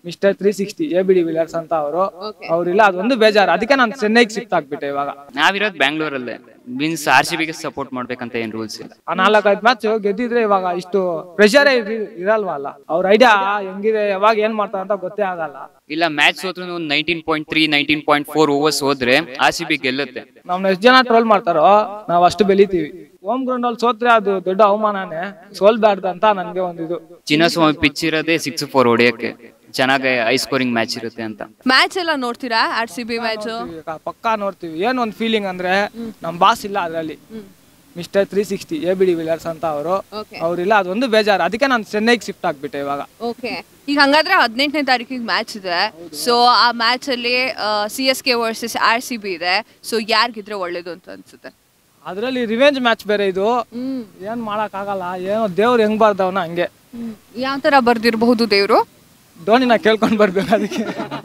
Mister three sixty A B de Villiers ಅಂತ ಅವರು Okay. ಅವ್ರಿಲ್ಲ ಅದೊಂದು ಬೇಜಾರು ಅದಕ್ಕೆ ನಾನು ಚೆನ್ನೈಗೆ ಶಿಫ್ಟ್ ಆಗ್ಬಿಟ್ಟೆ ಇವಾಗ ನಾವಿರೋದು ಬ್ಯಾಂಗ್ಳೂರಲ್ಲೇ ಮೀನ್ಸ್ ಆರ್ ಸಿ ಬಿಗೆ ಸಪೋರ್ಟ್ ಮಾಡ್ಬೇಕಂತ ಏನ್ ರೂಲ್ಸ್ ಇಲ್ಲ ಆ ನಾಲ್ಕೈದು ಮ್ಯಾಚ್ ಗೆದ್ದಿದ್ರೆ ಇವಾಗ ಇಷ್ಟು ಪ್ರೆಷರೇ ಇರಲ್ವಲ್ಲ ಅವ್ರ ಐಡಿಯಾ ಹೆಂಗಿದೆ ಯಾವಾಗ ಏನ್ ಮಾಡ್ತಾರೆ ಅಂತ ಗೊತ್ತೇ ಆಗಲ್ಲ ಇಲ್ಲ ಮ್ಯಾಚ್ ಸೋತ್ರು ಒಂದು nineteen point three nineteen point four overs ಹೋದ್ರೆ ಆರ್ ಸಿ ಬಿ ಗೆಲ್ಲುತ್ತೆ ನಮ್ನ ಎಷ್ಟು ಜನ ಟ್ರೋಲ್ ಮಾಡ್ತಾರೋ ನಾವ್ ಅಷ್ಟು ಬೆಳಿತೀವಿ ಹೋಮ್ ಗ್ರೌಂಡ್ ಅಲ್ಲಿ ಸೋತ್ರೆ ಅದು ದೊಡ್ಡ ಅವಮಾನನೇ ಸೋಲ್ಬಾರ್ದು ಅಂತ ನನ್ಗೆ ಒಂದಿದು ಚಿನ್ನಸ್ವಾಮಿ ಪಿಚ್ ಇರೋದೇ ಸಿಕ್ಸ್ ಫೋರ್ ಹೊಡೆಯಕ್ಕೆ ಚೆನ್ನಾಗಿ ಹೈ ಸ್ಕೋರಿಂಗ್ ಮ್ಯಾಚ್ ಇರುತ್ತೆ ಅಂತ ಮ್ಯಾಚ್ ಎಲ್ಲ ನೋಡ್ತೀರಾ ಆರ್ ಸಿ ಬಿ ಮ್ಯಾಚ್ ಈಗ ಪಕ್ಕಾ ನೋಡ್ತೀವಿ ಏನ್ ಒಂದ್ ಫೀಲಿಂಗ್ ಅಂದ್ರೆ ನಮ್ ಬಾಸ್ ಇಲ್ಲ ಅದ್ರಲ್ಲಿ mister three sixty A B de Villiers ಅಂತ ಅವರು ಓಕೆ ಅವ್ರಿಲ್ಲ ಅದೊಂದು ಬೇಜಾರು ಅದಕ್ಕೆ ನಾನು ಚೆನ್ನೈಗೆ ಶಿಫ್ಟ್ ಆಗ್ಬಿಟ್ಟೆ ಇವಾಗ ಓಕೆ ಈಗ ಹಂಗಾದ್ರೆ ಹದಿನೆಂಟನೇ ತಾರೀಕಿಗೆ ಮ್ಯಾಚ್ ಇದೆ ಸೊ ಆ ಮ್ಯಾಚ್ ಅಲ್ಲಿ C S K versus R C B ಇದೆ ಸೊ ಯಾರಿಗಿದ್ರೆ ಒಳ್ಳೇದು ಅಂತ ಅನ್ಸುತ್ತೆ ಅದ್ರಲ್ಲಿ ರಿವೆಂಜ್ ಮ್ಯಾಚ್ ಬೇರೆ ಇದು ಹ್ಮ್ ಏನ್ ಮಾಡಕ್ ಆಗಲ್ಲ ಏನೋ ದೇವ್ರು ಹೆಂಗ್ ಬರ್ದವನ ಹಂಗೆ ಯಾವ ತರ ಬರ್ದಿರಬಹುದು ದೇವ್ರು ಧೋನಿನ ಕೇಳ್ಕೊಂಡ್ ಬರ್ಬೇಕು ಅದಕ್ಕೆ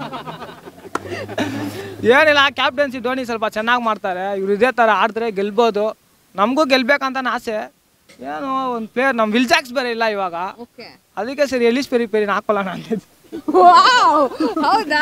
ಏನಿಲ್ಲ ಕ್ಯಾಪ್ಟನ್ಸಿ ಧೋನಿ ಸ್ವಲ್ಪ ಚೆನ್ನಾಗಿ ಮಾಡ್ತಾರೆ ಇವ್ರು ಇದೇ ತರ ಆಡಿದ್ರೆ ಗೆಲ್ಬೋದು ನಮಗೂ ಗೆಲ್ಬೇಕಂತ ಆಸೆ ಏನು ಒಂದು ಪ್ಲೇಯರ್ ನಮ್ ವಿಲ್ಜಾಕ್ಸ್ ಬೇರೆ ಇಲ್ಲ ಇವಾಗ ಓಕೆ ಅದಕ್ಕೆ ಸರಿ ಎಲಿಸ್ ಪೆರಿ ಪೆರಿನ ಹಾಕೊಳ್ಳೋಣ ಅಂತಿದ್ದು ಹೌದಾ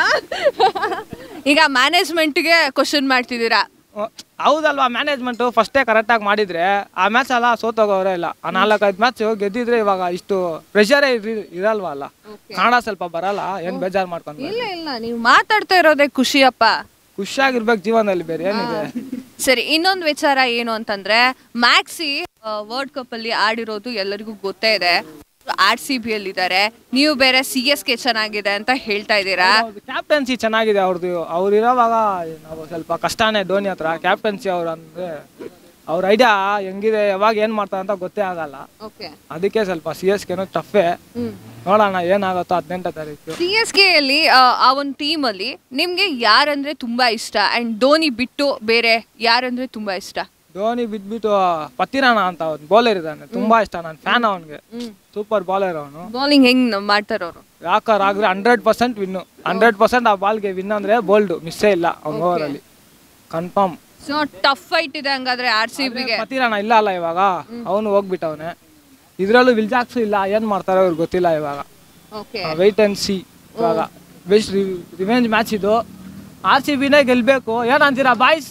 ಈಗ ಮ್ಯಾನೇಜ್ಮೆಂಟ್ಗೆ ಕ್ವಶನ್ ಮಾಡ್ತಿದ್ದೀರಾ ಹ್ಮ್. ಹೌದಲ್ವಾ ಮ್ಯಾನೇಜ್ಮೆಂಟ್ ಫಸ್ಟೇ ಕರೆಕ್ಟಾಗಿ ಮಾಡಿದ್ರೆ ಆ ಮ್ಯಾಚ್ ಎಲ್ಲ ಸೋತೋಗೋರೇ ಇಲ್ಲ ಆ ನಾಲ್ಕೈದು ಮ್ಯಾಚ್ ಗೆದ್ದಿದ್ರೆ ಇವಾಗ ಇಷ್ಟು ಪ್ರೆಷರೇ ಇರಲ್ವಾ ಅಲ್ಲ ಕನ್ನಡ ಸ್ವಲ್ಪ ಬರಲ್ಲ ಏನ್ ಬೇಜಾರು ಮಾಡ್ಕೊಂಡು ಇಲ್ಲ ಇಲ್ಲ ನೀವು ಮಾತಾಡ್ತಾ ಇರೋದೇ ಖುಷಿಯಪ್ಪ ಖುಷಿಯಾಗಿರ್ಬೇಕು ಜೀವನದಲ್ಲಿ ಬೇರೆ ಏನಿದೆ ಸರಿ ಇನ್ನೊಂದು ವಿಚಾರ ಏನು ಅಂತಂದ್ರೆ ಮ್ಯಾಕ್ಸಿ ವರ್ಲ್ಡ್ ಕಪ್ ಅಲ್ಲಿ ಆಡಿರೋದು ಎಲ್ಲರಿಗೂ ಗೊತ್ತೇ ಇದೆ ಆರ್ ಸಿ ಬಿ ಅಲ್ಲಿ ಇದ್ದಾರೆ ನೀವು ಬೇರೆ ಸಿ ಎಸ್ ಕೆ ಚೆನ್ನಾಗಿದೆ ಅಂತ ಹೇಳ್ತಾ ಇದ್ದೀರಾ ಕ್ಯಾಪ್ಟನ್ಸಿ ಚೆನ್ನಾಗಿದೆ ಅವ್ರದ್ದು ಅವ್ರು ಇರೋವಾಗ ನಾವು ಸ್ವಲ್ಪ ಕಷ್ಟನೇ ಧೋನಿ ಹತ್ರ ಕ್ಯಾಪ್ಟನ್ಸಿ ಅವ್ರು ಅಂದ್ರೆ ಅವ್ರ ಐಡಿಯಾ ಹೆಂಗಿದೆ ಯಾವಾಗ ಏನ್ ಮಾಡ್ತಾರೆ ಅಂತ ಗೊತ್ತೇ ಆಗಲ್ಲ ಓಕೆ ಅದಕ್ಕೆ ಸ್ವಲ್ಪ ಸಿ ಎಸ್ ಕೆನೂ ಟಫೇ ನೋಡೋಣ ಏನಾಗುತ್ತೋ ಹದಿನೆಂಟು ತಾರೀಕು ಸಿ ಎಸ್ ಕೆ ಅಲ್ಲಿ ಆ, ಆ ಒಂದು ಟೀಮ್ ಅಲ್ಲಿ ನಿಮ್ಗೆ ಯಾರಂದ್ರೆ ತುಂಬಾ ಇಷ್ಟ ಅಂಡ್ ಧೋನಿ ಬಿಟ್ಟು ಬೇರೆ ಯಾರಂದ್ರೆ ತುಂಬಾ ಇಷ್ಟ ಧೋನಿ ಬಿದ್ಬಿಟ್ಟು ಪತ್ತಿರಾಣ ಅಂತ ಅವ್ನು ಬೌಲರ್ ಇದ್ದಾನೆ ತುಂಬಾ ಇಷ್ಟ ನಾನು ಫ್ಯಾನ್ ಅವನಿಗೆ ಸೂಪರ್ ಬೌಲರ್ ಅವನು ಬೌಲಿಂಗ್ ಹೆಂಗ್ ಮಾಡ್ತಾರ ಅವರು ಯಾಕರ್ ಆಗ್ರೆ hundred percent win hundred percent ಆ ಬಾಲ್ಗೆ ವಿನ್ ಅಂದ್ರೆ ಬೋಲ್ಡ್ ಮಿಸ್ಸೇ ಇಲ್ಲ ಅವ್ನ ಓವರ್ ಅಲ್ಲಿ ಕನ್ಫರ್ಮ್ ಸೊ ಟಫ್ ಫೈಟ್ ಇದೆ ಹಂಗಾದ್ರೆ ಆರ್ ಸಿ ಬಿಗೆ ಪತಿರಾಣ ಇಲ್ಲ ಅಲ್ಲ ಇವಾಗ ಅವನು ಹೋಗ್ಬಿಟ್ಟವನೆ ಇದ್ರಲ್ಲೂ ವಿಲ್ಜಾಕ್ಸ್ ಇಲ್ಲ ಏನ್ ಮಾಡ್ತಾರೋ ಅವ್ರಿಗೆ ಗೊತ್ತಿಲ್ಲ ಇವಾಗ ಓಕೆ ವೈಟ್ ಅಂಡ್ ಸಿ ಇವಾಗ ಬೆಸ್ಟ್ ರಿವೆಂಜ್ ಮ್ಯಾಚ್ ಇದು ಆರ್ ಸಿ ಬಿನೇ ಗೆಲ್ಬೇಕು ಏನಂತೀರಾ ಬಾಯ್ಸ್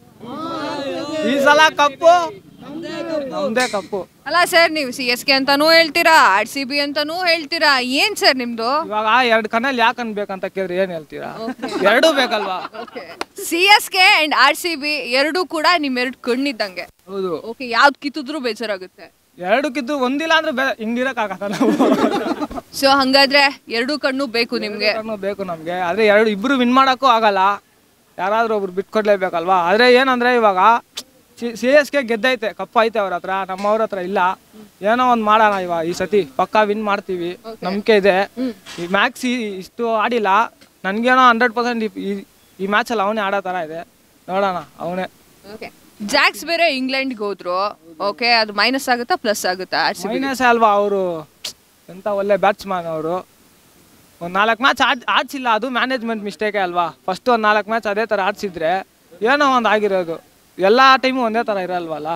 ಈ ಸಲ ಕಪ್ಪು ನಮ್ದೇ ಕಪ್ಪು ಅಲ್ಲ ಸರ್ ನೀವು ಸಿ ಎಸ್ ಕೆ ಅಂತಾನೂ ಹೇಳ್ತೀರಾ ಆರ್ ಸಿ ಬಿ ಅಂತಾನೂ ಹೇಳ್ತೀರಾ ಏನ್ ಸರ್ ನಿಮ್ದು ಇವಾಗ ಎರಡು ಕಣ್ಣಲ್ಲಿ ಯಾಕೆ ಅನ್ಬೇಕಂತ ಕೇಳಿದ್ರೆ ಏನ್ ಹೇಳ್ತೀರಾ ಎರಡೂ ಬೇಕಲ್ವಾ C S K and R C B ಎರಡೂ ಕೂಡ ನಿಮ್ ಎರಡು ಕಣ್ಣಿದ್ದಂಗೆ ಹೌದು ಓಕೆ ಯಾವ್ದು ಕಿತ್ತಿದ್ರು ಬೇಜಾರಾಗುತ್ತೆ ಎರಡಕ್ಕಿದ್ದು ಒಂದಿಲ್ಲ ಅಂದ್ರೆ ಬೇ ಹಿಂಗಿರಕ್ ಆಗತ್ತ ನಾವು ಸೊ ಹಂಗಾದ್ರೆ ಎರಡೂ ಕಣ್ಣು ಬೇಕು ನಿಮ್ಗೆ ಕಣ್ಣು ಬೇಕು ನಮ್ಗೆ ಆದ್ರೆ ಎರಡು ಇಬ್ರು ವಿನ್ ಮಾಡಕ್ಕೂ ಆಗಲ್ಲ ಯಾರಾದ್ರೂ ಒಬ್ರು ಬಿಟ್ಕೊಡ್ಲೇಬೇಕಲ್ವಾ ಆದ್ರೆ ಏನಂದ್ರೆ ಇವಾಗ ಸಿ ಎಸ್ ಗೆ ಗೆದ್ದೈತೆ ಕಪ್ ಐತೆ ಅವ್ರ ಹತ್ರ ನಮ್ಮವ್ರ ಹತ್ರ ಇಲ್ಲ ಏನೋ ಒಂದ್ ಮಾಡೋಣ ಇವಾಗ ಈ ಸತಿ ಪಕ್ಕಾ ವಿನ್ ಮಾಡ್ತೀವಿ ನಂಬಿಕೆ ಇದೆ ಈ ಮ್ಯಾಕ್ಸ್ ಇಷ್ಟು ಆಡಿಲ್ಲ ನನ್ಗೇನೋ ಹಂಡ್ರೆಡ್ ಪರ್ಸೆಂಟ್ ಈ ಮ್ಯಾಚ್ ಅಲ್ಲಿ ಅವನೇ ಆಡೋ ತರ ಇದೆ ನೋಡೋಣ ಅವನೇ ಜಾಕ್ಸ್ ಬೇರೆ ಇಂಗ್ಲೆಂಡ್ಗೆ ಹೋದ್ರು ಓಕೆ ಅದು ಮೈನಸ್ ಆಗುತ್ತಾ ಪ್ಲಸ್ ಆಗುತ್ತಾ ಆರ್ ಸಿ ಬಿ ಮೈನಸ್ ಅಲ್ವಾ ಅವರು ಎಂತ ಒಳ್ಳೆ ಬ್ಯಾಟ್ಸ್ಮನ್ ಅವರು ಒಂದು ನಾಲ್ಕು ಮ್ಯಾಚ್ ಆಡ್ ಆಡ್ಸಿಲ್ಲ ಅದು ಮ್ಯಾನೇಜ್ಮೆಂಟ್ ಮಿಸ್ಟೇಕೇ ಅಲ್ವಾ ಫಸ್ಟ್ ಒಂದು ನಾಲ್ಕು ಮ್ಯಾಚ್ ಅದೇ ಥರ ಆಡ್ಸಿದ್ರೆ ಏನೋ ಒಂದು ಆಗಿರೋದು ಎಲ್ಲ ಟೈಮು ಒಂದೇ ಥರ ಇರಲ್ವಲ್ಲ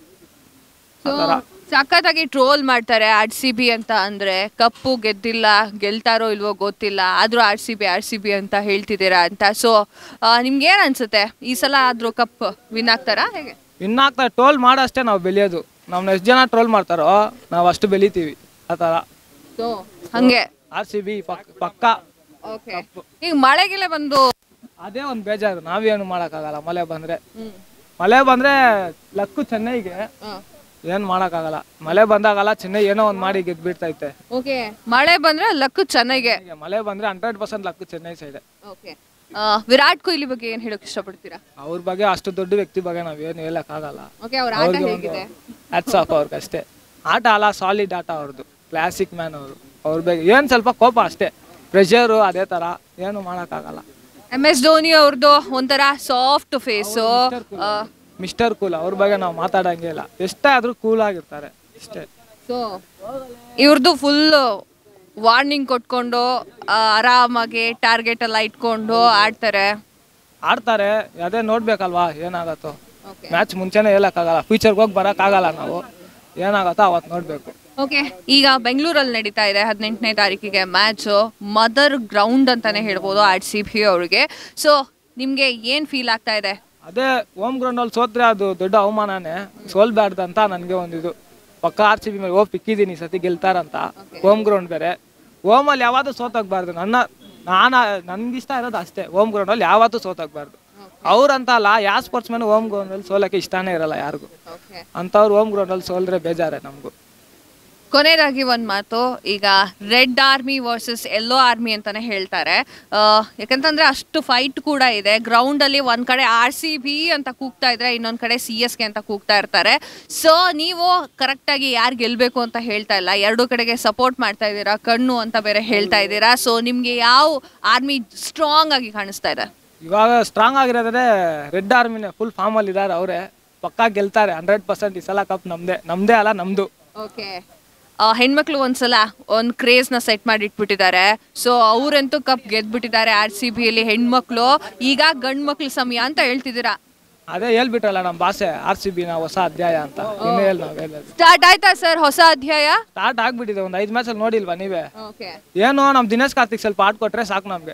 ಸಖತ್ತಾಗಿ ಟ್ರೋಲ್ ಮಾಡ್ತಾರೆ ಆರ್ ಸಿ ಬಿ ಅಂತ ಅಂದ್ರೆ ಕಪ್ಪು ಗೆದ್ದಿಲ್ಲ ಗೆಲ್ತಾರೋ ಇಲ್ವೋ ಗೊತ್ತಿಲ್ಲ ಆದ್ರೂ R C B R C B ಅಂತ ಹೇಳ್ತಿದ್ದೀರಾ ಅಂತ ಸೊ ನಿಮ್ಗೆ ಏನ್ ಅನ್ಸುತ್ತೆ ಈ ಸಲ ಆದ್ರೂ ಕಪ್ ವಿನ್ ಆಗ್ತಾರಾ ಹೇಗೆ ಇನ್ನಾಗ್ತಾ ಟ್ರೋಲ್ ಮಾಡೋಷ್ಟೇ ನಾವು ಬೆಳೆಯೋದು ನಮ್ಮನ್ನ ಎಷ್ಟು ಜನ ಟ್ರೋಲ್ ಮಾಡ್ತಾರೋ ನಾವು ಅಷ್ಟು ಬೆಳಿತೀವಿ ಆ ಥರ ಸೊ ಹಂಗೆ ಆರ್ ಸಿ ಬಿ ಪಕ್ ಪಕ್ಕ ಓಕೆ ಈಗ ಮಳೆಗೆಲ್ಲ ಬಂದು ಅದೇ ಒಂದು ಬೇಜಾರು ನಾವೇನು ಮಾಡೋಕ್ಕಾಗಲ್ಲ ಮಳೆ ಬಂದರೆ ಮಳೆ ಬಂದರೆ ಲಕ್ಕು ಚೆನ್ನೈಗೆ ಏನು ಮಾಡೋಕ್ಕಾಗಲ್ಲ ಮಳೆ ಬಂದಾಗಲ್ಲ ಚೆನ್ನೈ ಏನೋ ಒಂದು ಮಾಡಿ ಗೆದ್ಬಿಡ್ತೈತೆ ಓಕೆ ಮಳೆ ಬಂದ್ರೆ ಲಕ್ಕು ಚೆನ್ನಾಗೆ ಈಗ ಮಳೆ ಬಂದ್ರೆ hundred percent luck Chennai side okay Virat Kohli ಬಗ್ಗೆ ಏನ್ ಹೇಳಕ್ ಇಷ್ಟಪಡ್ತೀರಾ ಅವ್ರ ಬಗ್ಗೆ ಅಷ್ಟು ದೊಡ್ಡ ವ್ಯಕ್ತಿ ಬಗ್ಗೆ ನಾವೇನು ಹೇಳಕ್ಕಾಗಲ್ಲ ಓಕೆ ಅವ್ರ ಆಟ ಹೇಗಿದೆ ಹ್ಯಾಟ್ಸ್ ಆಫ್ ಅವ್ರಿಗಷ್ಟೇ ಆಟ ಅಲ್ಲ ಸಾಲಿಡ್ ಆಟ ಅವ್ರದ್ದು ಕ್ಲಾಸಿಕ್ ಮ್ಯಾನ್ ಅವರು ಅವ್ರ ಬಗ್ಗೆ ಏನು ಸ್ವಲ್ಪ ಕೋಪ ಅಷ್ಟೇ ಪ್ರೆಷರು ಅದೇ ಥರ ಏನು ಮಾಡೋಕ್ಕಾಗಲ್ಲ ಎಂ ಎಸ್ ಧೋನಿ ಅವ್ರದ್ದು ಒಂಥರ ಸಾಫ್ಟ್ ಫೇಸು ಮಿಸ್ಟರ್ ಕೂಲ್ ಅವ್ರ ಬಗ್ಗೆ ನಾವು ಮಾತಾಡಂಗೆ ಇಲ್ಲ ಎಷ್ಟೇ ಆದರೂ ಕೂಲ್ ಆಗಿರ್ತಾರೆ ಇಷ್ಟೇ ಸೊ ಇವ್ರದ್ದು ಫುಲ್ ವಾರ್ನಿಂಗ್ ಕೊಟ್ಕೊಂಡು ಆ, ಆರಾಮಾಗಿ ಟಾರ್ಗೆಟ್ ಎಲ್ಲ ಇಟ್ಕೊಂಡು ಆಡ್ತಾರೆ ಆಡ್ತಾರೆ ಅದೇ ನೋಡ್ಬೇಕಲ್ವಾ ಏನಾಗತ್ತೋ Okay. ಮ್ಯಾಚ್ ಮುಂಚೆನೇ ಹೇಳಕ್ಕಾಗಲ್ಲ ಫ್ಯೂಚರ್ಗೆ ಹೋಗಿ ಬರೋಕ್ಕಾಗಲ್ಲ ನಾವು ಏನಾಗತ್ತೋ ಅವತ್ತು ನೋಡಬೇಕು ಓಕೆ ಈಗ ಬೆಂಗಳೂರಲ್ಲಿ ನಡೀತಾ ಇದೆ ಹದಿನೆಂಟನೇ ತಾರೀಕಿಗೆ ಮ್ಯಾಚು ಮದರ್ ಗ್ರೌಂಡ್ ಅಂತಾನೆ ಹೇಳ್ಬೋದು ಆರ್ ಸಿ ಬಿ ಅವ್ರಿಗೆ ಸೊ ನಿಮ್ಗೆ ಏನ್ ಫೀಲ್ ಆಗ್ತಾ ಇದೆ ಅದೇ ಹೋಮ್ ಗ್ರೌಂಡಲ್ಲಿ ಸೋತ್ರೆ ಅದು ದೊಡ್ಡ ಅವಮಾನನೇ ಸೋಲ್ಬಾರ್ದು ಅಂತ ನನಗೆ ಒಂದಿದು ಪಕ್ಕ ಆರ್ ಸಿ ಬಿ ಮೇಲೆ ಹೋಗಿ ಪಿಕ್ಕಿದ್ದೀನಿ ಈ ಸತಿ ಗೆಲ್ತಾರಂತ ಹೋಮ್ ಗ್ರೌಂಡ್ ಬೇರೆ ಹೋಮಲ್ಲಿ ಯಾವತ್ತೂ ಸೋತಾಗಬಾರ್ದು ನನ್ನ ನಾನು ನನಗಿಷ್ಟ ಇರೋದು ಅಷ್ಟೇ ಹೋಮ್ ಗ್ರೌಂಡಲ್ಲಿ ಯಾವತ್ತೂ ಸೋತಾಗಬಾರ್ದು ಅವ್ರಂತ ಅಲ್ಲ ಯಾವ ಸ್ಪೋರ್ಟ್ಸ್ ಮ್ಯಾನ್ ಹೋಮ್ ಗ್ರೌಂಡಲ್ಲಿ ಸೋಲಕ್ಕೆ ಇಷ್ಟನೇ ಇರಲ್ಲ ಯಾರಿಗೂ ಅಂಥವ್ರು ಹೋಮ್ ಗ್ರೌಂಡಲ್ಲಿ ಸೋಲ್ದ್ರೆ ಬೇಜಾರೇ ನಮಗೂ ಕೊನೆಯದಾಗಿ ಒಂದು ಮಾತು ಈಗ red army versus yellow army ಅಂತಾನೆ ಹೇಳ್ತಾರೆ ಆ, ಯಾಕಂತಂದ್ರೆ ಅಷ್ಟು ಫೈಟ್ ಕೂಡ ಇದೆ ಗ್ರೌಂಡ್ ಅಲ್ಲಿ ಒಂದ್ ಕಡೆ ಆರ್ ಸಿ ಬಿ ಅಂತ ಕೂಗ್ತಾ ಇದ್ರೆ ಇನ್ನೊಂದ್ ಕಡೆ ಸಿ ಎಸ್ ಕೆ ಅಂತ ಕೂಗ್ತಾ ಇರ್ತಾರೆ ಸೊ ನೀವು ಕರೆಕ್ಟ್ ಆಗಿ ಯಾರು ಗೆಲ್ಬೇಕು ಅಂತ ಹೇಳ್ತಾ ಇಲ್ಲ ಎರಡು ಕಡೆಗೆ ಸಪೋರ್ಟ್ ಮಾಡ್ತಾ ಇದ್ದೀರಾ ಕಣ್ಣು ಅಂತ ಬೇರೆ ಹೇಳ್ತಾ ಇದ್ದೀರಾ ಸೊ ನಿಮ್ಗೆ ಯಾವ ಆರ್ಮಿ ಸ್ಟ್ರಾಂಗ್ ಆಗಿ ಕಾಣಿಸ್ತಾ ಇದೆ ಇವಾಗ ಸ್ಟ್ರಾಂಗ್ ಆಗಿರೋದ್ರೆ ರೆಡ್ ಆರ್ಮಿನೇ ಫುಲ್ ಫಾರ್ಮಲ್ಲಿ ಇದ್ದಾರೆ ಅವರೇ ಪಕ್ಕಾ ಗೆಲ್ತಾರೆ ಹಂಡ್ರೆಡ್ ಪರ್ಸೆಂಟ್ ಈ ಸಲ ಕಪ್ ನಮ್ದೇ ನಮ್ದೇ ಅಲ್ಲ ನಮ್ದು ಓಕೆ ಹೆಣ್ಮಕ್ಳು ಒಂದ್ಸಲ ಒಂದು ಕ್ರೇಜ್ನ ಸೆಟ್ ಮಾಡಿ ಇಟ್ಬಿಟ್ಟಿದ್ದಾರೆ ಸೊ ಅವರಂತೂ ಕಪ್ ಗೆದ್ಬಿಟ್ಟಿದ್ದಾರೆ ಆರ್ ಸಿ ಬಿಯಲ್ಲಿ ಹೆಣ್ಮಕ್ಳು ಈಗ ಗಂಡ್ ಮಕ್ಳು ಸಮಯ ಅಂತ ಹೇಳ್ತಿದ್ದೀರಾ ಅದೇ ಹೇಳ್ಬಿಟ್ರಲ್ಲ ನಮ್ಮ ಭಾಷೆ ಆರ್ ಸಿ ಬಿನ ಹೊಸ ಅಧ್ಯಾಯ ಅಂತ ಇನ್ನೇ ಹೇಳಿ ನಾವು ಹೇಳೋದು ಸ್ಟಾರ್ಟ್ ಆಯ್ತಾ ಸರ್ ಹೊಸ ಅಧ್ಯಾಯ ಸ್ಟಾರ್ಟ್ ಆಗ್ಬಿಟ್ಟಿದೆ ಒಂದು ಐದು ಮ್ಯಾಚಲ್ಲಿ ನೋಡಿಲ್ವಾ ನೀವೇ ಓಕೆ ಏನು ನಮ್ಮ ದಿನೇಶ್ ಕಾರ್ತಿಕ್ ಸ್ವಲ್ಪ ಆಡ್ಕೊಟ್ರೆ ಸಾಕು ನಮ್ಗೆ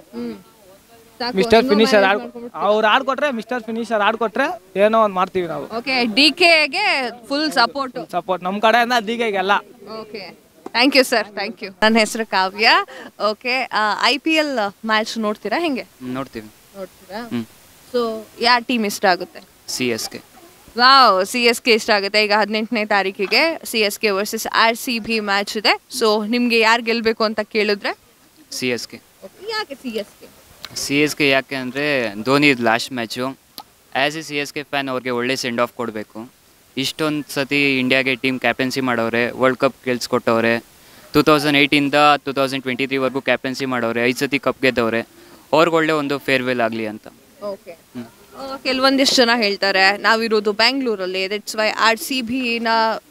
ಮಿಸ್ಟರ್ ಫಿನಿಶರ್ ಆಡ್ ಅವ್ರು ಆಡ್ಕೊಟ್ರೆ ಮಿಸ್ಟರ್ ಫಿನಿಶರ್ ಆಡ್ಕೊಟ್ರೆ ಏನೋ ಒಂದು ಮಾಡ್ತೀವಿ ನಾವು ಓಕೆ ಡಿ ಕೆಗೆ ಫುಲ್ ಸಪೋರ್ಟ್ ಸಪೋರ್ಟ್ ನಮ್ಮ ಕಡೆಯಿಂದ ದಿಗೆಗೆಲ್ಲ okay thank you sir thank you ನನ್ನ ಹೆಸರು Kavya okay I P L match ನೋಡ್ತೀರಾ ಹೆಂಗೆ ನೋಡ್ತೀವಿ ನೋಡ್ತೀರಾ ಹ್ಮ್ ಸೊ ಯಾವ ಟೀಮ್ ಇಷ್ಟ ಆಗುತ್ತೆ C S K wow C S K ಇಷ್ಟ ಆಗುತ್ತೆ ಈಗ ಹದಿನೆಂಟನೇ ತಾರೀಕಿಗೆ C S K versus R C B match ಇದೆ ಸೊ ನಿಮಗೆ ಯಾರು ಗೆಲ್ಲಬೇಕು ಅಂತ ಕೇಳಿದ್ರೆ ಸಿ ಎಸ್ ಕೆ ಯಾಕೆ C S K C S K ಯಾಕೆ ಅಂದರೆ Dhoni last match as a C S K fan ಅವ್ರಿಗೆ ಒಳ್ಳೆ ಸೆಂಡ್ ಆಫ್ ಕೊಡಬೇಕು ಇಷ್ಟೊಂದು ಸತಿ ಇಂಡಿಯಾಗೆ ಟೀಮ್ ಕ್ಯಾಪ್ಟನ್ಸಿ ಮಾಡವ್ರೆ ವರ್ಲ್ಡ್ ಕಪ್ ಗೆಲ್ಸ್ಕೊಟ್ಟವ್ರೆ ಟೂ ತೌಸಂಡ್ ಏಯ್ಟಿಂದ ಟೂ ತೌಸಂಡ್ ಟ್ವೆಂಟಿ ತ್ರೀವರೆಗೂ ಕ್ಯಾಪ್ಟನ್ಸಿ ಮಾಡವ್ರೆ ಐದು ಸತಿ ಕಪ್ ಗೆದ್ದವ್ರೆ ಅವ್ರಿಗೆ ಒಳ್ಳೆ ಒಂದು ಫೇರ್ವೆಲ್ ಆಗಲಿ ಅಂತ ಓಕೆ ಕೆಲವೊಂದಿಷ್ಟು ಜನ ಹೇಳ್ತಾರೆ ನಾವಿರೋದು ಬ್ಯಾಂಗ್ಳೂರಲ್ಲಿ ದಟ್ಸ್ ವೈ ಆರ್ ಸಿ ಬಿನ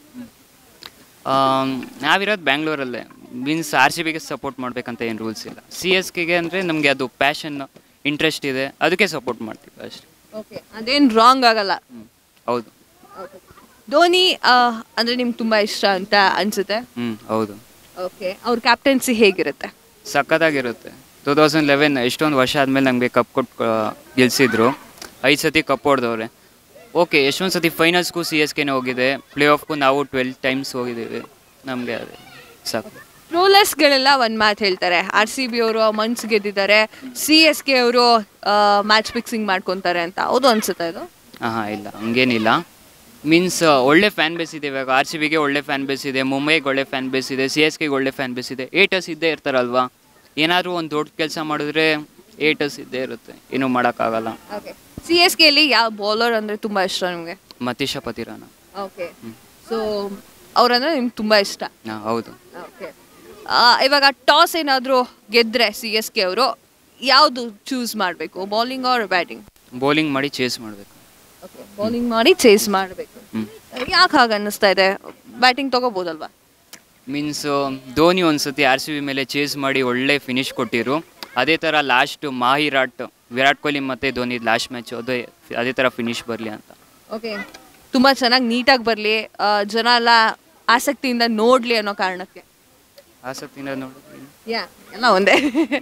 ಆಮ್, ನಾವಿರೋದು ಬ್ಯಾಂಗ್ಳೂರಲ್ಲೇ ಮೀನ್ಸ್ ಆರ್ ಸಿ ಬಿಗೆ ಸಪೋರ್ಟ್ ಮಾಡಬೇಕಂತ ಏನು ರೂಲ್ಸ್ ಇಲ್ಲ ಸಿ ಎಸ್ ಕೆಗೆ ಅಂದರೆ ನಮಗೆ ಅದು ಪ್ಯಾಷನ್ ಇಂಟ್ರೆಸ್ಟ್ ಇದೆ ಅದಕ್ಕೆ ಸಪೋರ್ಟ್ ಮಾಡ್ತೀವಿ ಅಷ್ಟೇ ಓಕೆ ಅದೇನು ರಾಂಗ್ ಆಗಲ್ಲ ಹ್ಮ್. ಹೌದು ಧೋನಿ ಆ, ಅಂದ್ರೆ ನಿಮ್ಗೆ ತುಂಬಾ ಇಷ್ಟ ಅಂತ ಅನ್ಸುತ್ತೆ ಹ್ಞೂ ಹೌದು ಓಕೆ ಅವ್ರ ಕ್ಯಾಪ್ಟನ್ಸಿ ಹೇಗಿರುತ್ತೆ ಸಖತ್ತಾಗಿರುತ್ತೆ ಟೂ ತೌಸಂಡ್ ಲೆವೆನ್ ಎಷ್ಟೊಂದು ವರ್ಷ ಆದಮೇಲೆ ನಮಗೆ ಕಪ್ ಕೊಟ್ಟು ಗೆಲ್ಸಿದ್ರು ಐದು ಸತಿ ಕಪ್ ಹೊಡೆದವ್ರೆ ಓಕೆ ಎಷ್ಟೊಂದು ಸತಿ ಫೈನಲ್ಸ್ಗೂ ಸಿ ಎಸ್ ಕೆನೇ ಹೋಗಿದೆ ಪ್ಲೇ ಆಫ್ಗೂ ನಾವು ಟ್ವೆಲ್ ಟೈಮ್ಸ್ ಹೋಗಿದ್ದೀವಿ ನಮಗೆ ಅದೇ ಸಾಕು ರೂಲರ್ಸ್ಗಳೆಲ್ಲ ಒಂದು ಮಾತು ಹೇಳ್ತಾರೆ ಆರ್ ಸಿ ಬಿ ಅವರು ಮನ್ಸ್ ಗೆದ್ದಿದ್ದಾರೆ ಸಿ ಎಸ್ ಕೆ ಅವರು ಮ್ಯಾಚ್ ಫಿಕ್ಸಿಂಗ್ ಮಾಡ್ಕೊತಾರೆ ಅಂತ ಹೌದು ಅನ್ಸುತ್ತೆ ಇದು ಹಾಂ ಹಾಂ ಇಲ್ಲ ಹಂಗೇನಿಲ್ಲ ಮೀನ್ಸ್ ಒಳ್ಳೆ ಫ್ಯಾನ್ ಬೇಸ್ ಇದೆ ಇವಾಗ ಆರ್ ಸಿ ಬಿಗೆ ಒಳ್ಳೆ ಫ್ಯಾನ್ ಬೇಸ್ ಇದೆ ಮುಂಬೈಗೆ ಒಳ್ಳೆ ಫ್ಯಾನ್ ಬೇಸ್ ಇದೆ ಸಿ ಎಸ್ ಕೆಗೆ ಒಳ್ಳೆ ಫ್ಯಾನ್ ಬೇಸ್ ಇದೆ ಏಟರ್ಸ್ ಇದ್ದೇ ಇರ್ತಾರಲ್ವಾ ಏನಾದರೂ ಒಂದು ದೊಡ್ಡ ಕೆಲಸ ಮಾಡಿದ್ರೆ ಏಟರ್ಸ್ ಇದ್ದೇ ಇರುತ್ತೆ ಏನೂ ಮಾಡೋಕ್ಕಾಗಲ್ಲ ಸಿ ಎಸ್ ಕೆಲಿ ಯಾವ ಬೌಲರ್ ಅಂದ್ರೆ ತುಂಬಾ ಇಷ್ಟ ನಿಮಗೆ ಮತೀಶ ಪತಿರಾನ ಓಕೆ ಸೊ ಅವ್ರಂದ್ರೆ ನಿಮ್ಗೆ ತುಂಬಾ ಇಷ್ಟ ಹಾಂ ಹೌದು ಓಕೆ ಇವಾಗ ಟಾಸ್ ಏನಾದರೂ ಗೆದ್ರೆ ಸಿ ಎಸ್ ಕೆ ಅವರು ಯಾವುದು ಚೂಸ್ ಮಾಡಬೇಕು ಬೌಲಿಂಗ್ ಆರ್ ಬ್ಯಾಟಿಂಗ್ ಬೌಲಿಂಗ್ ಮಾಡಿ ಚೇಸ್ ಮಾಡಬೇಕು ಓಕೆ ಬೌಲಿಂಗ್ ಮಾಡಿ ಚೇಸ್ ಮಾಡಬೇಕು ಹ್ಮ್. ಯಾಕೆ ಹಾಗೆ ಅನ್ನಿಸ್ತಾ ಇದೆ ಬ್ಯಾಟಿಂಗ್ ತಗೋಬೋದಲ್ವಾ ಮೀನ್ಸ್ ಧೋನಿ ಒಂದ್ಸತಿ ಆರ್ ಸಿ ಬಿ ಮೇಲೆ ಚೇಸ್ ಮಾಡಿ ಒಳ್ಳೆ ಫಿನಿಶ್ ಕೊಟ್ಟಿರು ಅದೇ ಥರ ಲಾಸ್ಟ್ ಮಾಹಿರಾಟ್ ವಿರಾಟ್ ಕೊಹ್ಲಿ ಮತ್ತು ಧೋನಿ ಲಾಸ್ಟ್ ಮ್ಯಾಚ್ ಅದೇ ಅದೇ ಥರ ಫಿನಿಶ್ ಬರಲಿ ಅಂತ ಓಕೆ ತುಂಬ ಚೆನ್ನಾಗಿ ನೀಟಾಗಿ ಬರಲಿ ಜನ ಎಲ್ಲ ಆಸಕ್ತಿಯಿಂದ ನೋಡಲಿ ಅನ್ನೋ ಕಾರಣಕ್ಕೆ ಆಸಕ್ತಿಯಿಂದ ನೋಡಿ ಯಾ ಎಲ್ಲ ಒಂದೇ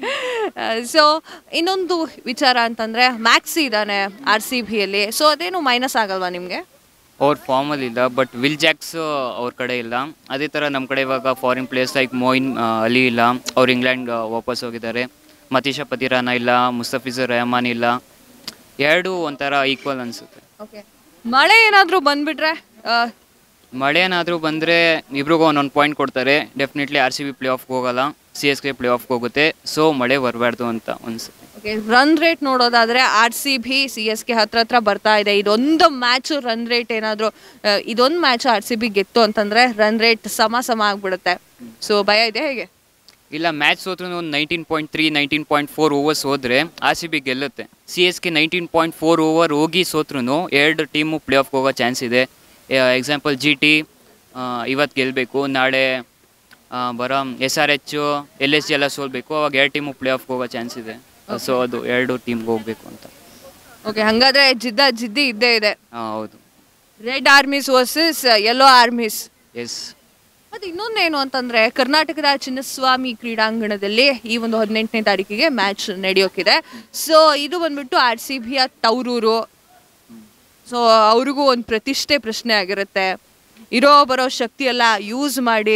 ಸೊ ಇನ್ನೊಂದು ವಿಚಾರ ಅಂತಂದರೆ ಮ್ಯಾಕ್ಸಿ ಇದ್ದಾನೆ ಆರ್ ಸಿ ಬಿಯಲ್ಲಿ ಸೊ ಅದೇನು ಮೈನಸ್ ಆಗಲ್ವಾ ನಿಮಗೆ ಅವ್ರ ಫಾರ್ಮಲ್ಲಿ ಇಲ್ಲ ಬಟ್ ವಿಲ್ ಜಾಕ್ಸ್ ಅವ್ರ ಕಡೆ ಇಲ್ಲ ಅದೇ ಥರ ನಮ್ಮ ಕಡೆ ಇವಾಗ ಫಾರಿನ್ ಪ್ಲೇಯರ್ಸ್ ಲೈಕ್ ಮೋಯಿನ್ ಆ, ಅಲಿ ಇಲ್ಲ ಅವ್ರು ಇಂಗ್ಲೆಂಡ್ ಆ, ವಾಪಸ್ ಹೋಗಿದ್ದಾರೆ ಮತೀಶ ಪತಿರಾನ ಇಲ್ಲ ಮುಸ್ತಫಿಜುರ್ ರೆಹಮಾನ್ ಇಲ್ಲ ಎರಡೂ ಒಂಥರ ಈಕ್ವಲ್ ಅನಿಸುತ್ತೆ ಓಕೆ ಮಳೆ ಏನಾದರೂ ಬಂದ್ಬಿಟ್ರೆ ಆ, ಮಳೆ ಏನಾದರೂ ಬಂದರೆ ಇಬ್ರಿಗೂ ಒಂದೊಂದು ಪಾಯಿಂಟ್ ಕೊಡ್ತಾರೆ definitely R C B play ಆಫ್ಗೆ ಹೋಗಲ್ಲ ಸಿ ಎಸ್ ಕೆ ಪ್ಲೇ ಆಫ್ಗೆ ಹೋಗುತ್ತೆ ಸೊ ಮಳೆ ಬರಬಾರ್ದು ಅಂತ ಅನಿಸುತ್ತೆ ಓಕೆ ರನ್ ರೇಟ್ ನೋಡೋದಾದ್ರೆ R C B C S K ಹತ್ರ ಹತ್ರ ಬರ್ತಾ ಇದೆ ಇದೊಂದು ಮ್ಯಾಚು ರನ್ ರೇಟ್ ಏನಾದರೂ ಇದೊಂದು ಮ್ಯಾಚ್ ಆರ್ ಸಿ ಬಿ ಗೆತ್ತು ಅಂತಂದ್ರೆ ರನ್ ರೇಟ್ ಸಮ ಸಮ ಆಗ್ಬಿಡುತ್ತೆ ಸೊ ಭಯ ಇದೆ ಹೇಗೆ ಇಲ್ಲ ಮ್ಯಾಚ್ ಸೋತ್ರೂ ಒಂದು nineteen point three nineteen point four overs ಹೋದರೆ ಆರ್ ಸಿ ಬಿ ಗೆಲ್ಲುತ್ತೆ C S K nineteen point four over ಹೋಗಿ ಸೋತ್ರೂ ಎರಡು ಟೀಮು ಪ್ಲೇ ಆಫ್ಗೆ ಹೋಗೋ ಚಾನ್ಸ್ ಇದೆ ಎಕ್ಸಾಂಪಲ್ ಜಿ ಟಿ ಇವತ್ತು ಗೆಲ್ಲಬೇಕು ನಾಳೆ ಆ, ಬರೋ S R H L S G ಎಲ್ಲ ಸೋಲ್ಬೇಕು ಅವಾಗ ಎರಡು ಟೀಮು ಪ್ಲೇ ಆಫ್ಗೆ ಹೋಗೋ ಚಾನ್ಸ್ ಇದೆ ಸೊ ಅದು ಎರಡು ಟೀಮ್ಗೆ ಹೋಗಬೇಕು ಅಂತ ಓಕೆ ಹಂಗಾದ್ರೆ ಜಿದ್ದ ಜಿದ್ದಿ ಇದ್ದೇ ಇದೆ ಹಾಂ ಹೌದು red armies versus yellow armies ಎಸ್ ಮತ್ತೆ ಇನ್ನೊಂದೇನು ಅಂತಂದ್ರೆ ಕರ್ನಾಟಕದ ಚಿನ್ನಸ್ವಾಮಿ ಕ್ರೀಡಾಂಗಣದಲ್ಲಿ ಈ ಒಂದು ಹದಿನೆಂಟನೇ ತಾರೀಕಿಗೆ ಮ್ಯಾಚ್ ನಡೆಯೋಕಿದೆ ಸೊ ಇದು ಬಂದ್ಬಿಟ್ಟು ಆರ್ ಸಿ ಬಿಯ ತೌರೂರು ಸೊ ಅವ್ರಿಗೂ ಒಂದು ಪ್ರತಿಷ್ಠೆ ಪ್ರಶ್ನೆ ಆಗಿರುತ್ತೆ ಇರೋ ಬರೋ ಶಕ್ತಿ ಎಲ್ಲ ಯೂಸ್ ಮಾಡಿ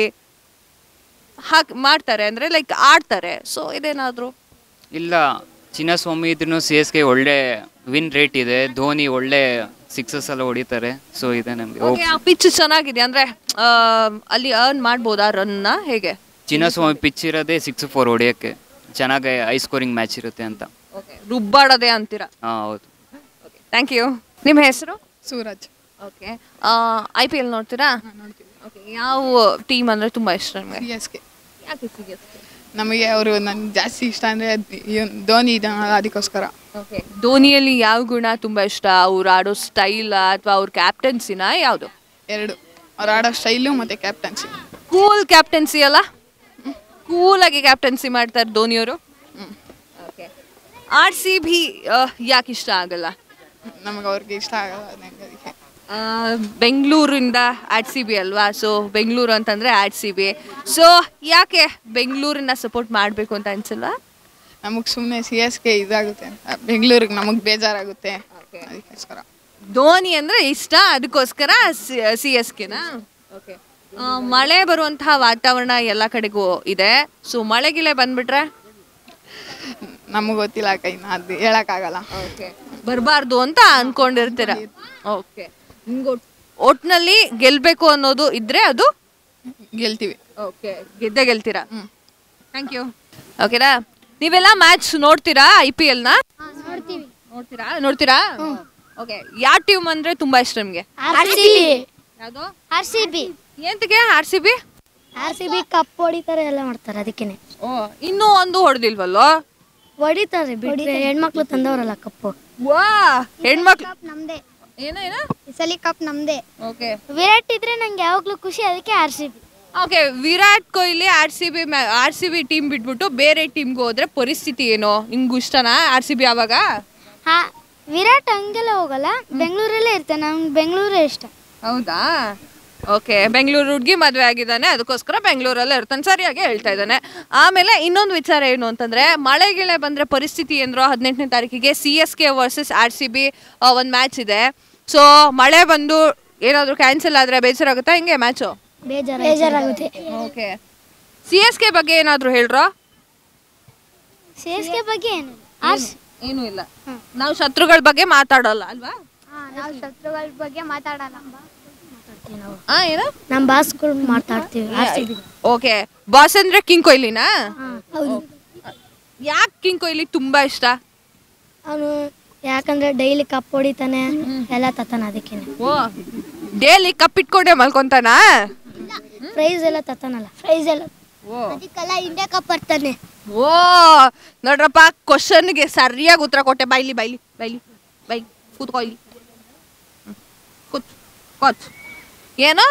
ಹಾಕ್ ಮಾಡ್ತಾರೆ ಅಂದ್ರೆ ಲೈಕ್ ಆಡ್ತಾರೆ ಸೊ ಇದೇನಾದ್ರು ಇಲ್ಲ ಚಿನ್ನಸ್ವಾಮಿ ಇದ್ರೂ ಸಿ ಎಸ್ ಗೆ ಒಳ್ಳೆ ವಿನ್ ರೇಟ್ ಇದೆ ಧೋನಿ ಒಳ್ಳೆ ಸಿಕ್ಸಸ್ ಎಲ್ಲ ಹೊಡಿತಾರೆ ಸೊ ಇದೆ ನಮಗೆ Okay, ಆ ಪಿಚ್ ಚೆನ್ನಾಗಿದೆ ಅಂದ್ರೆ ಆ, ಅಲ್ಲಿ ಅರ್ನ್ ಮಾಡ್ಬೋದಾ ರನ್ನ ಹೇಗೆ ಚಿನ್ನಸ್ವಾಮಿ ಪಿಚ್ ಇರೋದೇ ಸಿಕ್ಸ್ ಫೋರ್ ಹೊಡಿಯೋಕ್ಕೆ ಚೆನ್ನಾಗಿ ಹೈ ಸ್ಕೋರಿಂಗ್ ಮ್ಯಾಚ್ ಇರುತ್ತೆ ಅಂತ ರುಬ್ಬಾಡೋದೇ ಅಂತೀರಾ ಹಾಂ ಹೌದು ಥ್ಯಾಂಕ್ ಯು ನಿಮ್ಮ ಹೆಸರು Suraj okay I P L ನೋಡ್ತೀರಾ ಓಕೆ ಯಾವ ಟೀಮ್ ಅಂದ್ರೆ ತುಂಬಾ ಇಷ್ಟ ನಿಮಗೆ ಸಿ ಎಸ್ ಕೆ ಯಾಕೆ ಸಿ ಎಸ್ ನಮಗೆ ಅವರು ನನ್ಗೆ ಜಾಸ್ತಿ ಇಷ್ಟ ಅಂದರೆ ಧೋನಿ ಇದ್ದಾನಲ್ಲ ಅದಕ್ಕೋಸ್ಕರ ಓಕೆ ಧೋನಿಯಲ್ಲಿ ಯಾವ ಗುಣ ತುಂಬಾ ಇಷ್ಟ ಅವ್ರು ಆಡೋ ಸ್ಟೈಲ್ ಅಥವಾ ಅವ್ರ ಕ್ಯಾಪ್ಟನ್ಸಿನ ಯಾವುದು ಎರಡು ಅವ್ರು ಆಡೋ ಸ್ಟೈಲು ಮತ್ತು ಕ್ಯಾಪ್ಟನ್ಸಿ ಕೂಲ್ ಕ್ಯಾಪ್ಟನ್ಸಿ ಅಲ್ಲ ಕೂಲಾಗಿ ಕ್ಯಾಪ್ಟನ್ಸಿ ಮಾಡ್ತಾರೆ ಧೋನಿಯವರು ಓಕೆ ಆರ್ ಸಿ ಬಿ ಯಾಕೆ ಇಷ್ಟ ಆಗಲ್ಲ ನಮಗೆ ಅವ್ರಿಗೆ ಇಷ್ಟ ಆಗಲ್ಲ ನಂಗೆ ಅದಕ್ಕೆ ಆ, ಬೆಂಗಳೂರಿಂದ ಆರ್ ಸಿ ಬಿ ಅಲ್ವಾ ಸೊ ಬೆಂಗಳೂರು ಅಂತಂದ್ರೆ ಆರ್ ಸಿ ಬಿ ಸೊ ಯಾಕೆ ಬೆಂಗಳೂರನ್ನ ಸಪೋರ್ಟ್ ಮಾಡಬೇಕು ಅಂತ ಅನ್ಸಲ್ವಾ ನಮಗೆ ಸುಮ್ಮನೆ ಸಿ ಎಸ್ ಕೆ ಇದಾಗುತ್ತೆ ಅಂತ ಬೆಂಗಳೂರಿಗೆ ನಮಗೆ ಬೇಜಾರಾಗುತ್ತೆ ಅದಕ್ಕೋಸ್ಕರ ಧೋನಿ ಅಂದ್ರೆ ಇಷ್ಟ ಅದಕ್ಕೋಸ್ಕರ ಸಿ ಎಸ್ ಕೆನಾ ಓಕೆ ಮಳೆ ಬರುವಂತಹ ವಾತಾವರಣ ಎಲ್ಲ ಕಡೆಗೂ ಇದೆ ಸೊ ಮಳೆಗಿಲೆ ಬಂದ್ಬಿಟ್ರೆ ನಮಗೆ ಗೊತ್ತಿಲ್ಲ ಕೈ ಅದು ಹೇಳೋಕ್ಕಾಗಲ್ಲ ಓಕೆ ಬರಬಾರ್ದು ಅಂತ ಅನ್ಕೊಂಡಿರ್ತೀರ ಓಕೆ ಒಟ್ನಲ್ಲಿ ಗೆಲ್ಬೇಕು ಅನ್ನೋದು ಇದ್ರೆ ಅದು ಗೆಲ್ತೀವಿ ಓಕೆ ಗೆದ್ದೆ ಗೆಲ್ತೀರಾ ಥ್ಯಾಂಕ್ ಯು ಓಕೆನಾ ನೀವೆಲ್ಲ ಮ್ಯಾಚ್ ನೋಡ್ತೀರಾ ಐ ಪಿ ಎಲ್ನ ನೋಡ್ತೀರಾ ನೋಡ್ತೀರಾ ಓಕೆ ಯಾವ ಟೀಮ್ ಅಂದ್ರೆ ತುಂಬಾ ಇಷ್ಟ ನಿಮ್ಗೆ ಆರ್ ಸಿ ಬಿ ಯಾವುದು ಆರ್ ಸಿ ಬಿ ಎಂತಕ್ಕೆ R C B R C B cup ಹೊಡಿತಾರೆ ಎಲ್ಲ ಮಾಡ್ತಾರೆ ಅದಕ್ಕೇನೆ ಓ ಇನ್ನೂ ಒಂದು ಹೊಡೆದಿಲ್ವಲ್ಲೋ ಹೊಡಿತಾರೆ ಬಿಟ್ರೆ ಹೆಣ್ಮಕ್ಳು ತಂದವರಲ್ಲ ಕಪ್ಪು ವಾ ಹೆಣ್ಮಕ್ಳು ಕಪ್ ನಮ್ದೇ ಏನೋ ಏನೋ ಈ ಸಲ ಕಪ್ ನಮ್ದೇ ಓಕೆ ವಿರಾಟ್ ಇದ್ರೆ ನಂಗೆ ಯಾವಾಗ್ಲೂ ಖುಷಿ ಅದಕ್ಕೆ R C B okay Virat Kohli R C B R C B team ಬಿಟ್ಬಿಟ್ಟು ಬೇರೆ ಟೀಮ್ಗೆ ಹೋದ್ರೆ ಪರಿಸ್ಥಿತಿ ಏನು ನಿಮ್ಗೂ ಇಷ್ಟನಾ ಆರ್ ಸಿ ಬಿ ಆವಾಗ ಹಾ ವಿರಾಟ್ ಹಂಗೆಲ್ಲ ಹೋಗಲ್ಲ ಬೆಂಗಳೂರಲ್ಲೇ ಇರ್ತಾನೆ ನಮ್ಗೆ ಬೆಂಗಳೂರೇ ಇಷ್ಟ ಹೌದಾ ಓಕೆ ಬೆಂಗಳೂರು ಹುಡುಗಿ ಮದುವೆ ಆಗಿದ್ದಾನೆ ಅದಕ್ಕೋಸ್ಕರ ಬೆಂಗಳೂರಲ್ಲೇ ಇರ್ತಾನೆ ಸರಿಯಾಗಿ ಹೇಳ್ತಾ ಇದ್ದಾನೆ ಆಮೇಲೆ ಇನ್ನೊಂದು ವಿಚಾರ ಏನು ಅಂತಂದ್ರೆ ಮಳೆ ಗಿಳೆ ಬಂದ್ರೆ ಪರಿಸ್ಥಿತಿ ಏನ್ರೋ ಹದಿನೆಂಟನೇ ತಾರೀಕಿಗೆ C S K versus R C B ಒಂದು ಮ್ಯಾಚ್ ಇದೆ ಸೊ ಮಳೆ ಬಂದು ಏನಾದರೂ ಕ್ಯಾನ್ಸಲ್ ಆದರೆ ಬೇಜಾರಾಗುತ್ತಾ ಹಿಂಗೆ ಮ್ಯಾಚು ಬೇಜಾರ ಬೇಜಾರಾಗುತ್ತೆ ಓಕೆ ಸಿ ಎಸ್ ಕೆ ಬಗ್ಗೆ ಏನಾದರೂ ಹೇಳ್ರೋ ಸಿ ಎಸ್ ಕೆ ಬಗ್ಗೆ ಏನು ಆರ್ ಏನೂ ಇಲ್ಲ ನಾವು ಶತ್ರುಗಳ ಬಗ್ಗೆ ಮಾತಾಡಲ್ಲ ಅಲ್ವಾ ನಾವು ಶತ್ರುಗಳ ಬಗ್ಗೆ ಮಾತಾಡಲ್ಲ ಆ ಏನು ನಮ್ಮ ಬಾಸ್ಗಳು ಮಾತಾಡ್ತೀವಿ R C B okay boss ಅಂದ್ರೆ ಕಿಂಗ್ ಕೊಹ್ಲಿನಾ ಹೌದು ಯಾಕೆ ಕಿಂಗ್ ಕೊಹ್ಲಿ ತುಂಬಾ ಇಷ್ಟ ಅವನು ಯಾಕಂದ್ರೆ ಡೈಲಿ ಕಪ್ ಹೊಡಿತಾನೆ ಎಲ್ಲ ತತ್ತಾನ ಅದಕ್ಕೇನೆ ಓ ಡೈಲಿ ಕಪ್ ಇಟ್ಕೊಂಡೆ ಮಲ್ಕೊಂತಾನ ಪ್ರೈಸ್ ಎಲ್ಲ ತತ್ತಾನಲ್ಲ ಪ್ರೈಸ್ ಎಲ್ಲ ಅದಕ್ಕೆಲ್ಲ ಇಂಡಿಯಾ ಕಪ್ ಬರ್ತಾನೆ ಓ ನೋಡ್ರಪ್ಪ ಕ್ವಶನ್ಗೆ ಸರಿಯಾಗಿ ಉತ್ತರ ಕೊಟ್ಟೆ ಬೈಲಿ ಬೈಲಿ ಬೈಲಿ ಬೈ ಕೂತ್ಕೊ ಇಲ್ಲಿ ಹ್ಮ್. ಕೂತ್ ಕೂತ್ ಏನು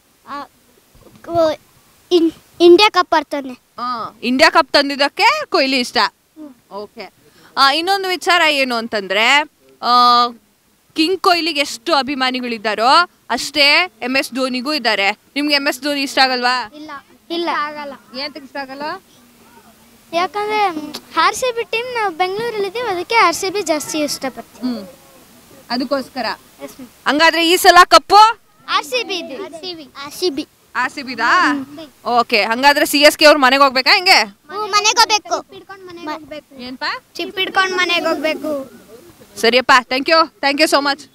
ಇಂಡಿಯಾ ಕಪ್ ಬರ್ತಾನೆ ಇಂಡಿಯಾ ಕಪ್ ತಂದಿದ್ದಕ್ಕೆ ಕೊಹ್ಲಿ ಇಷ್ಟ ಓಕೆ ಇನ್ನೊಂದು ವಿಚಾರ ಏನು ಅಂತಂದ್ರೆ ಆ, ಕಿಂಗ್ ಕೊಹ್ಲಿಗೆ ಎಷ್ಟು ಅಭಿಮಾನಿಗಳಿದ್ದಾರೋ ಅಷ್ಟೇ ಎಂ ಎಸ್ ಧೋನಿಗೂ ಇದ್ದಾರೆ ನಿಮ್ಗೆ ಎಂ ಎಸ್ ಧೋನಿ ಇಷ್ಟ ಆಗಲ್ವಾ ಇಲ್ಲ ಇಲ್ಲ ಆಗಲ್ಲ ಏನ್ ಇಷ್ಟ ಆಗಲ್ಲ ಯಾಕಂದ್ರೆ ಆರ್ ಸಿ ಬಿ ಟೀಮ್ ನಾವು ಬೆಂಗಳೂರಲ್ಲಿದ್ದೀವಿ ಅದಕ್ಕೆ ಆರ್ ಸಿ ಬಿ ಜಾಸ್ತಿ ಇಷ್ಟಪಡ್ತೀವಿ ಹ್ಮ್ ಅದಕ್ಕೋಸ್ಕರ ಹಂಗಾದ್ರೆ ಈ ಸಲ ಕಪ್ಪು ಆರ್ ಸಿ ಬಿ ಇದೆ R C B R C B R C ಬಿದಾ ಓಕೆ ಹಂಗಾದ್ರೆ ಸಿ ಎಸ್ ಕೆ ಅವ್ರ ಮನೆಗೆ ಹೋಗ್ಬೇಕಾ ಹಿಂಗೆ ಮನೆಗೆ ಹೋಗ್ಬೇಕು ಏನ್ಪಾ ಚಿಪ್ ಹಿಡ್ಕೊಂಡು ಮನೆಗೆ ಹೋಗ್ಬೇಕು ಸರಿಯಪ್ಪ thank you thank you so much